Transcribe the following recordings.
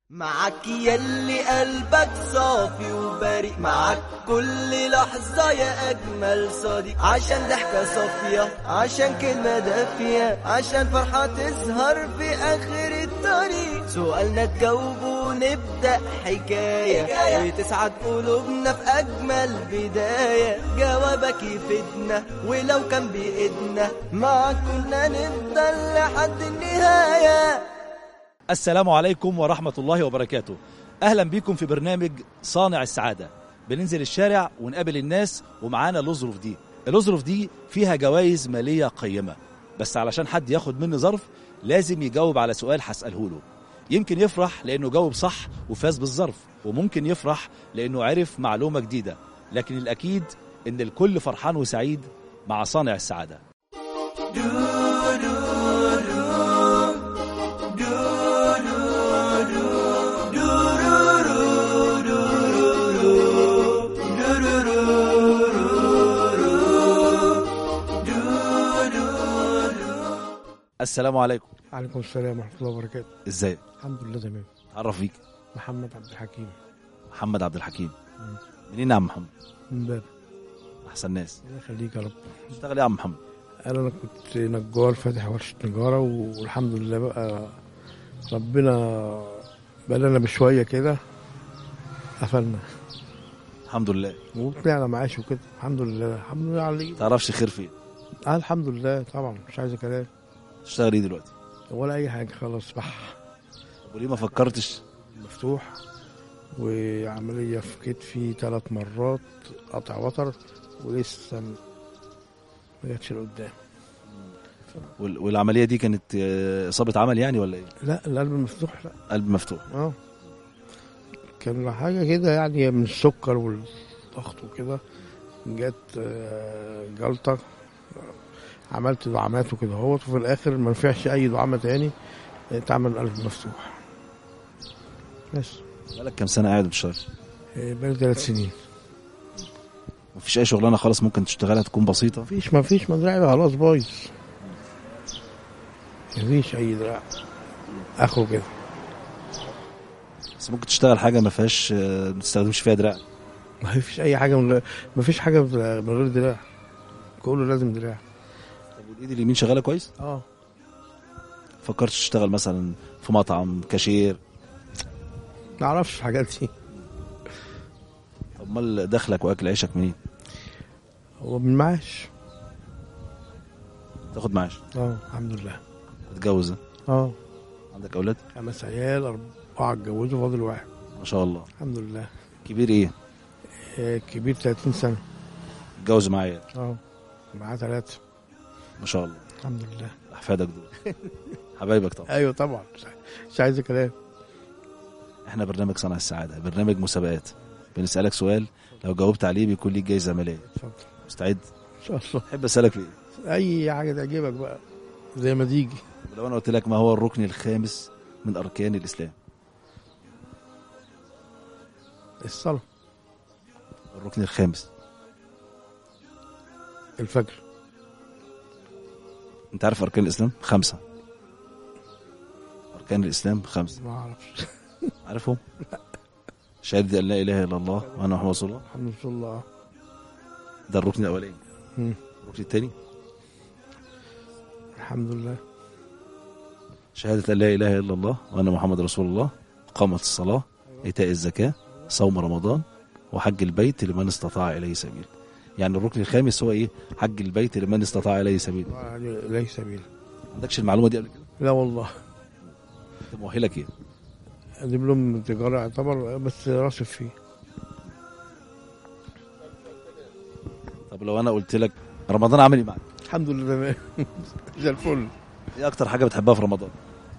معك يلي قلبك صافي وبريء معك كل لحظة يا أجمل صديق عشان ضحكة صافية عشان كلمة دافية عشان فرحة تظهر في آخر الطريق سؤالنا تجاوبه ونبدأ حكاية, حكاية. وتسعد قلوبنا في أجمل بداية جوابك يفيدنا ولو كان بإيدنا معك كنا نفضل لحد النهاية السلام عليكم ورحمة الله وبركاته أهلا بكم في برنامج صانع السعادة بننزل الشارع ونقابل الناس ومعانا الأظرف دي الأظرف دي فيها جوائز مالية قيمة بس علشان حد ياخد مني ظرف لازم يجاوب على سؤال هسأله له يمكن يفرح لأنه جاوب صح وفاز بالظرف وممكن يفرح لأنه عرف معلومة جديدة لكن الأكيد إن الكل فرحان وسعيد مع صانع السعادة السلام عليكم عليكم السلام ورحمة الله وبركاته ازيك الحمد لله تمام تعرف بيك محمد عبد الحكيم محمد عبد الحكيم مم. منين يا عم محمد من باب احسن ناس الله يخليك يا رب اشتغل ايه يا عم محمد انا أنا كنت نجار فاتح ورشة نجارة والحمد لله بقى ربنا بقالنا بشوية كده قفلنا الحمد لله وطلعنا معاش وكده الحمد لله الحمد لله عليك تعرفش خير فين آه الحمد لله طبعا مش عايز كلام تشتغل ايه دلوقتي ولا اي حاجة خلاص بح طب وليه ما فكرتش مفتوح وعملية في كتفي ثلاث مرات قطع وتر ولسه م- ما جاتش لقدام وال- والعمليه دي كانت آه، اصابه عمل يعني ولا ايه لا القلب مفتوح لا قلب مفتوح اه كان حاجة كده يعني من السكر والضغط وكده جت آه، جلطة عملت دعامات وكده اهوت وفي الآخر ما نفعش أي دعامة تاني اتعمل قلب مفتوح بس بقالك كام سنه قاعد بتشتغل آه، بقالي ثلاث سنين مفيش اي شغلانه خالص ممكن تشتغلها تكون بسيطه مفيش مفيش مدرعي خلاص بايظ مفيش أي دراع آخره كده بس ممكن تشتغل حاجه ما فيهاش آه، ما تستخدمش فيها دراع مفيش أي حاجة من مفيش حاجة من غير دراع كله لازم دراع طب والايد اليمين شغاله كويس اه فكرت تشتغل مثلا في مطعم كاشير ما اعرفش الحاجات دي طب امال دخلك واكل عيشك منين هو من معاش تاخد معاش اه الحمد لله تتجوز اه عندك اولاد خمس عيال اربعه اتجوزوا فاضل واحد ما شاء الله الحمد لله كبير ايه آه، كبير 30 سنه اتجوز معايا اه معاه ثلاثه ما شاء الله الحمد لله احفادك دول حبايبك طبعا ايوه طبعا مش- مش عايز كلام احنا برنامج صنع السعاده برنامج مسابقات بنسالك سؤال لو جاوبت عليه بيكون ليك جايزه ماليه اتفضل مستعد ان شاء الله احب اسالك في ايه اي حاجه تعجبك بقى زي ما تيجي لو انا قلت لك ما هو الركن الخامس من اركان الاسلام الصلاه الركن الخامس الفجر انت عارف اركان الاسلام خمسه اركان الاسلام خمسه ما اعرفش عارفهم شهاده ان لا اله الا الله وانا محمد رسول الله الحمد لله ده الركن الاولاني مم. الركن الثاني الحمد لله شهادة أن لا إله إلا الله وأن محمد رسول الله إقامة الصلاة إيتاء الزكاة صوم رمضان وحج البيت لمن استطاع إليه سبيل يعني الركن الخامس هو إيه حج البيت لمن استطاع إليه سبيل يعني ليس سبيل ما عندكش المعلومة دي قبل كده لا والله أنت مؤهلك إيه دبلوم تجاره يعتبر بس راسب فيه طب لو أنا قلت لك رمضان عامل إيه معاك الحمد لله تمام زي الفل إيه أكتر حاجة بتحبها في رمضان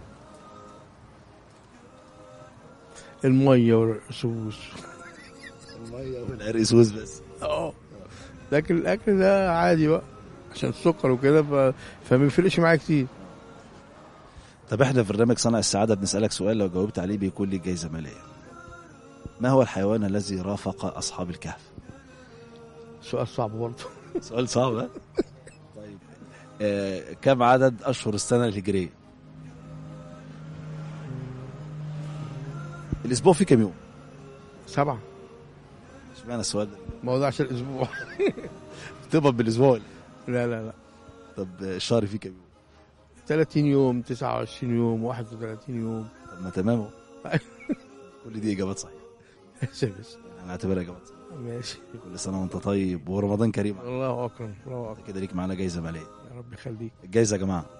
الميه والسوس المية والأرقسوس بس اه لكن الاكل ده عادي بقى عشان السكر وكده ف... فما بيفرقش معايا كتير طب إحنا في برنامج صنع السعادة بنسألك سؤال لو جاوبت عليه بيكون لك جايزة مالية ما هو الحيوان الذي رافق أصحاب الكهف سؤال صعب برضه سؤال صعب ها؟ طيب آه كم عدد اشهر السنه الهجريه الاسبوع فيه كام يوم سبعة اشمعنى السؤال ده ما هو ده عشان الاسبوع بتقبض بالاسبوع ولا؟ لا لا لا طب الشهر فيه كام يوم 30 يوم 29 يوم 31 يوم طب ما تمام اهو كل دي اجابات صحيحه بس بس انا اعتبرها اجابات صحيحه ماشي كل سنه وانت طيب ورمضان كريم الله اكرم الله اكرم كده ليك معانا جايزه ماليه يا رب يخليك الجايزه يا جماعه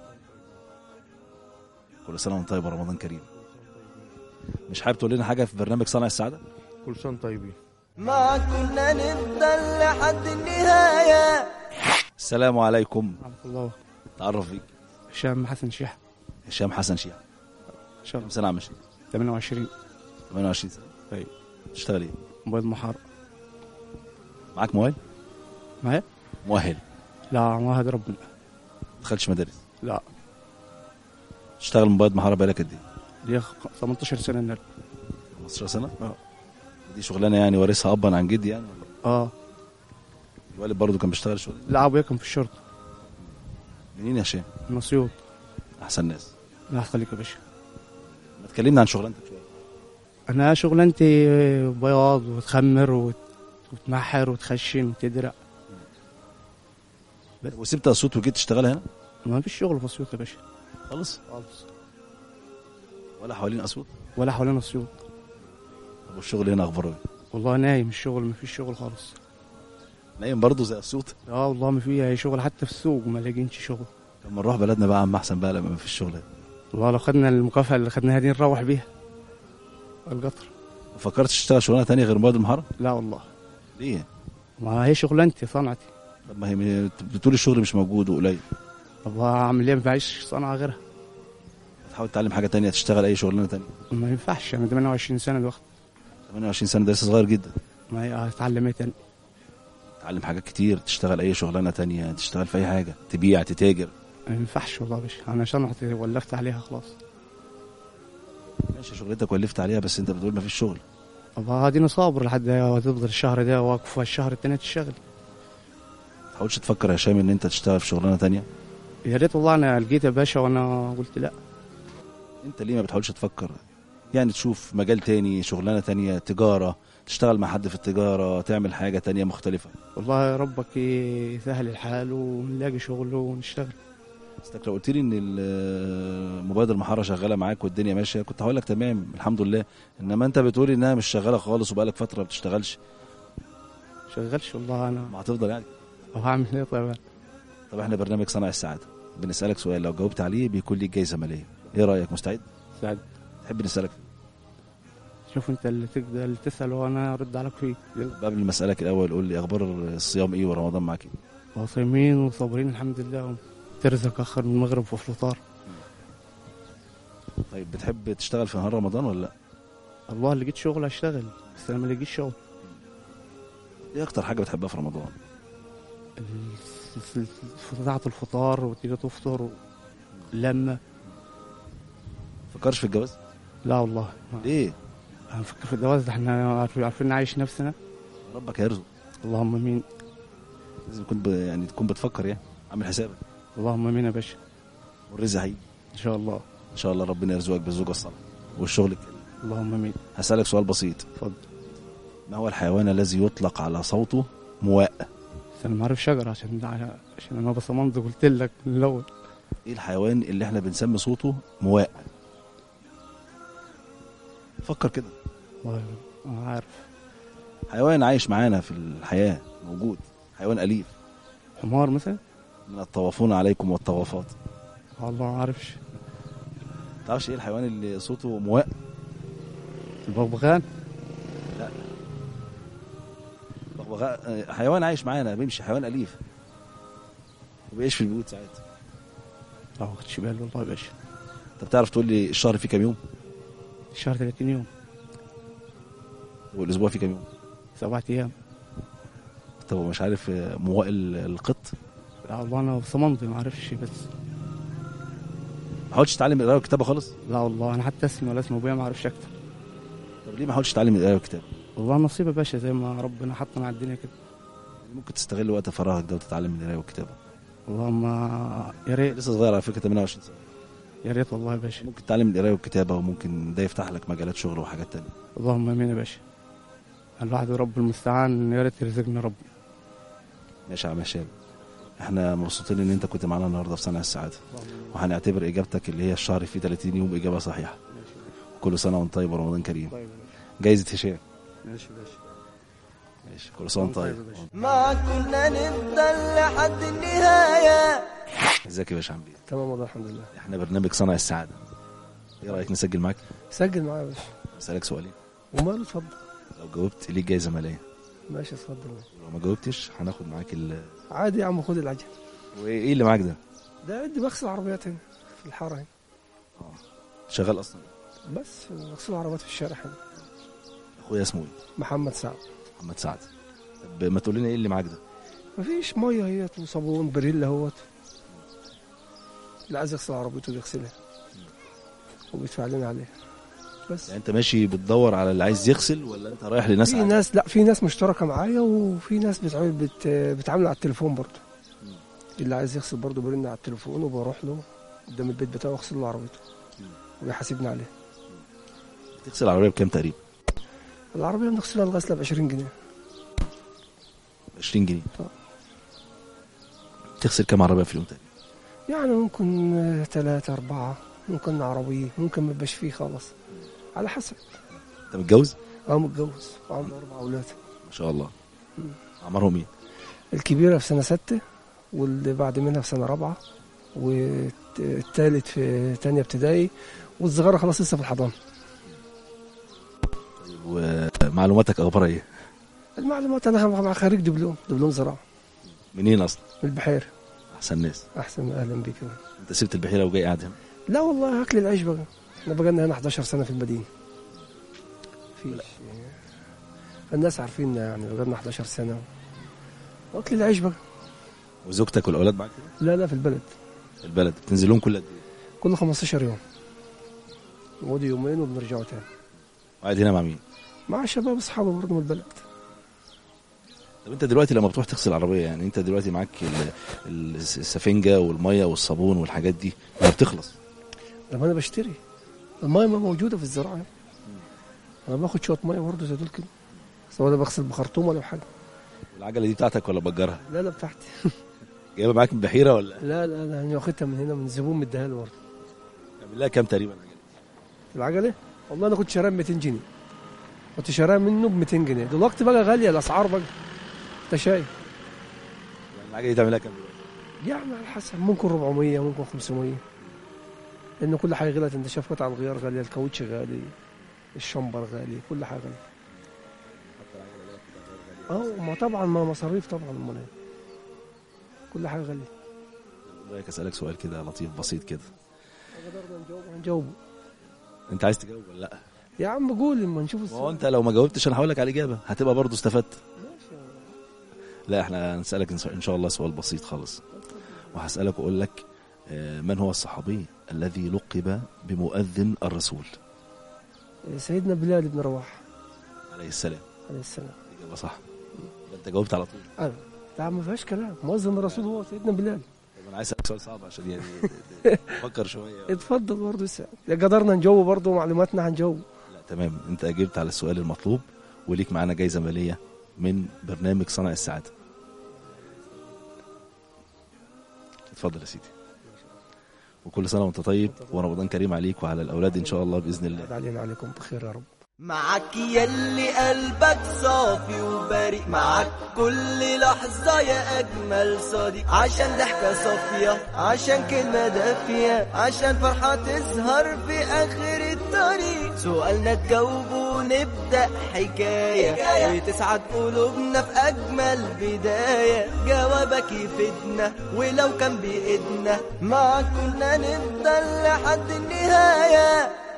كل سنه وانت طيب ورمضان كريم مش حابب تقول لنا حاجه في برنامج صنع السعاده كل سنه طيبين ما كنا نفضل لحد النهاية السلام عليكم ورحمة الله تعرف بيك هشام حسن شيح هشام حسن شيع شهر كم سنه عم شيع 28 28 سنه طيب تشتغل ايه موبايل محار معاك موبايل معايا؟ مؤهل لا معهد ربنا ما دخلتش مدارس لا تشتغل موبايل محاره بقالك قد ايه ليا خ- 18 سنة نر 15 سنه اه. دي شغلانه يعني وارثها ابا عن جدي يعني ولا اه الوالد برضه كان بيشتغل شغل لا ابويا كان في الشرطة منين يا هشام من اسيوط احسن ناس لا يخليك يا باشا ما تكلمنا عن شغلانتك شويه انا شغلانتي بياض وتخمر وت- وتمحر وتخشن وتدرق طب وسبت اسيوط وجيت تشتغل هنا ما فيش شغل في اسيوط يا باشا خالص خالص ولا حوالين اسيوط ولا حوالين اسيوط طب والشغل هنا اخباره ايه والله نايم الشغل ما فيش شغل خالص نايم برضه زي اسيوط اه والله ما في اي شغل حتى في السوق ما لاقينش شغل لما نروح بلدنا بقى عم احسن بقى لما ما فيش شغل هنا والله لو خدنا المكافأة اللي خدناها دي نروح بيها القطر ما فكرتش تشتغل شغلانه تانية غير موبايل المحاره لا والله ليه ما هي شغلانتي صنعتي طب ما هي بتقول الشغل مش موجود وقليل طب اعمل ايه ما معيش صنعه غيرها تحاول تتعلم حاجه تانية تشتغل اي شغلانه تانية ما ينفعش انا 28 سنه دلوقتي 28 سنه ده لسه صغير جدا ما هي هتعلم ايه تاني تتعلم حاجات كتير تشتغل اي شغلانه تانية تشتغل في اي حاجه تبيع تتاجر ما ينفعش والله يا باشا انا صنعتي ولفت عليها خلاص ماشي شغلتك ولفت عليها بس انت بتقول ما فيش شغل طب هادينا صابر لحد ما تفضل الشهر ده واقف الشهر التاني تشتغل ما تحاولش تفكر يا هشام ان انت تشتغل في شغلانه تانية يا ريت والله انا لقيت يا باشا وانا قلت لا انت ليه ما بتحاولش تفكر يعني تشوف مجال تاني شغلانه تانية تجاره تشتغل مع حد في التجاره تعمل حاجه تانية مختلفه والله ربك يسهل الحال ونلاقي شغل ونشتغل بس لو قلت لي ان ال- موبايل المحاره شغاله معاك والدنيا ماشيه كنت هقول لك تمام الحمد لله انما انت بتقولي انها مش شغاله خالص وبقالك فتره ما بتشتغلش شغلش والله انا ما هتفضل يعني طب هعمل ايه طيب طب احنا برنامج صنع السعاده بنسالك سؤال لو جاوبت عليه بيكون ليك جايزه ماليه ايه رايك مستعد سعد تحب نسالك شوف انت اللي تقدر اللي تسال وانا ارد عليك فيه قبل ما اسالك الاول قول لي اخبار الصيام ايه ورمضان معاك ايه وصايمين وصابرين الحمد لله ترزق اخر من المغرب في الفطار طيب بتحب تشتغل في نهار رمضان ولا لا الله لقيت شغل اشتغل بس انا ما لقيتش شغل ايه اكتر حاجه بتحبها في رمضان ال- ال- ساعة الفطار وتيجي تفطر لما فكرش في الجواز لا والله ما- ليه هنفكر في الجواز ده احنا عارفين عارفين نعيش نفسنا ربك هيرزق اللهم امين لازم تكون ب... يعني تكون بتفكر يعني عامل حسابك اللهم امين يا باشا والرزق هيجي ان شاء الله ان شاء الله ربنا يرزقك بالزوجه الصالحه والشغل الكريم اللهم امين هسالك سؤال بسيط اتفضل ما هو الحيوان الذي يطلق على صوته مواء بس انا ما اعرفش اقرا عشان ده عشان انا بصممت قلت لك من الاول ايه الحيوان اللي احنا بنسمي صوته مواء فكر كده والله انا عارف حيوان عايش معانا في الحياه موجود حيوان اليف حمار مثلا من الطوافون عليكم والطوافات والله ما عارفش تعرفش ايه الحيوان اللي صوته مواء البغبغان بغبغاء حيوان عايش معانا بيمشي حيوان اليف وبيعيش في البيوت ساعات لا ما خدتش بالي والله يا باشا انت بتعرف تقول لي الشهر فيه كام يوم الشهر 30 يوم والاسبوع فيه كام يوم سبعة ايام طب مش عارف آه، مواء ال- القط لا والله انا صممت ما اعرفش بس ما حاولتش تتعلم القرايه والكتابه خالص لا والله انا حتى اسمي ولا اسم ابويا ما اعرفش اكتب طب ليه ما حاولتش تتعلم القرايه والكتابه والله نصيب يا باشا زي ما ربنا حطنا على الدنيا كده ممكن تستغل وقت فراغك ده وتتعلم القرايه والكتابه والله ما يا ريت لسه صغير على فكره 28 سنه يا ريت والله يا باشا ممكن تتعلم القرايه والكتابه وممكن ده يفتح لك مجالات شغل وحاجات تانية اللهم امين يا باشا الواحد رب المستعان يا ريت يرزقنا رب ماشي يا عم هشام احنا مبسوطين ان انت كنت معانا النهارده في صنع السعاده وهنعتبر اجابتك اللي هي الشهر فيه 30 يوم اجابه صحيحه كل سنه وانت طيب ورمضان كريم طيب جايزه هشام ماشي يا باشا ماشي كل سنه وانت طيب طيب يا باشا. معك كنا نفضل لحد النهاية ازيك يا باشا عم بيه تمام والله الحمد لله احنا برنامج صنع السعاده ايه رايك نسجل معاك سجل معايا يا باشا اسالك سؤالين وماله اتفضل لو جاوبت ليك جايزه ماليه ماشي اتفضل ولو ما جاوبتش هناخد معاك ال عادي يا عم خد العجل وايه اللي معاك ده ده عندي بغسل عربيات هنا في الحاره هنا شغال اصلا بس بغسل عربيات في الشارع هنا اخويا اسمه ايه محمد سعد محمد سعد طب ما تقول لنا ايه اللي معاك ده مفيش ميه هيت وصابون بريل اهوت اللي عايز يغسل عربيته بيغسلها وبيدفع لنا عليها بس يعني انت ماشي بتدور على اللي عايز يغسل ولا انت رايح لناس في عادي؟ ناس لا في ناس مشتركه معايا وفي ناس بتعمل بت بتعامل على التليفون برضه اللي عايز يغسل برضه برن على التليفون وبروح له قدام البيت بتاعه واغسل له عربيته وبيحاسبني عليها تغسل العربيه بكام تقريبا العربيه بنغسلها الغسله ب 20 جنيه 20 جنيه آه. تغسل كام عربيه في اليوم تقريبا يعني ممكن آه، ثلاثة أربعة ممكن عربية ممكن ما يبقاش فيه خالص على حسب انت متجوز أنا متجوز وعندي أربع أولاد ما شاء الله عمرهم ايه الكبيرة في سنة ستة واللي بعد منها في سنة رابعة والتالت في تانية ابتدائي والصغيرة خلاص لسه في الحضانة ومعلوماتك اخبارها ايه المعلومات أنا مع خريج دبلوم دبلوم زراعة منين اصلا من البحيرة احسن ناس أحسن أهلا بيك انت سبت البحيره وجاي قاعد هنا لا والله أكل العيش بقى احنا بقى لنا هنا 11 سنة في المدينة فيش الناس عارفين يعني بقى لنا 11 سنة واكل العيش بقى وزوجتك والاولاد معاك هنا؟ لا لا في البلد في البلد بتنزلون كل قد ايه كل 15 يوم نقعد يومين وبنرجعوا تاني قاعد هنا مع مين مع شباب اصحابي برضه من البلد طب انت دلوقتي لما بتروح تغسل العربيه يعني انت دلوقتي معاك ال- ال- السفنجه والميه والصابون والحاجات دي ما بتخلص لما انا بشتري المايه ما موجوده في الزراعه انا باخد شويه ميه برضه زي دول كده سواء انا بغسل بخرطوم ولا بحاجه العجله دي بتاعتك ولا بجرها لا لا بتاعتي جايبها معاك من البحيره ولا لا لا لا انا واخدها من هنا من زبون مديها لي برضه عامل لها كام تقريبا العجلة؟ العجله والله انا كنت شاريها ب 200 جنيه كنت شاريها منه ب 200 جنيه دلوقتي بقى غاليه الاسعار بقى انت شايف يعني العجله دي تعمل لها كام دلوقتي يعني على حسب ممكن 400 ممكن 500 لان كل حاجه غلت انت شايف قطع الغيار غاليه الكاوتش غالي الشمبر غالي كل حاجه غاليه اه ما طبعا ما مصاريف طبعا امال إيه؟ كل حاجه غاليه رايك اسالك سؤال كده لطيف بسيط كده قدرنا نجاوب هنجاوبه انت عايز تجاوب ولا لا يا عم قول اما نشوف ما هو السؤال انت لو ما جاوبتش انا هقول لك على الاجابه هتبقى برضه استفدت لا احنا هنسالك إن- ان شاء الله سؤال بسيط خالص وهسالك واقول لك آه، من هو الصحابي الذي لقب بمؤذن الرسول سيدنا بلال بن رواح عليه السلام عليه السلام اجابه صح يبقى انت جاوبت على طول ايوه لا ما فيهاش كلام مؤذن الرسول هو سيدنا بلال طب انا عايز اسالك سؤال صعب عشان يعني فكر شويه اتفضل برضه اسال يا قدرنا نجاوب برضه معلوماتنا هنجاوب لا تمام انت اجبت على السؤال المطلوب وليك معانا جايزه ماليه من برنامج صنع السعاده اتفضل يا سيدي وكل سنه وانت طيب ورمضان كريم عليك وعلى الاولاد ان شاء الله باذن الله علينا عليكم بخير يا رب معك يلي قلبك صافي وبريء معك كل لحظة يا أجمل صديق عشان ضحكة صافية عشان كلمة دافية عشان فرحة تظهر في آخر الطريق سؤالنا تجاوبه ونبدأ حكاية وتسعد قلوبنا في أجمل بداية جوابك يفيدنا ولو كان بإيدنا معك كنا نفضل لحد النهاية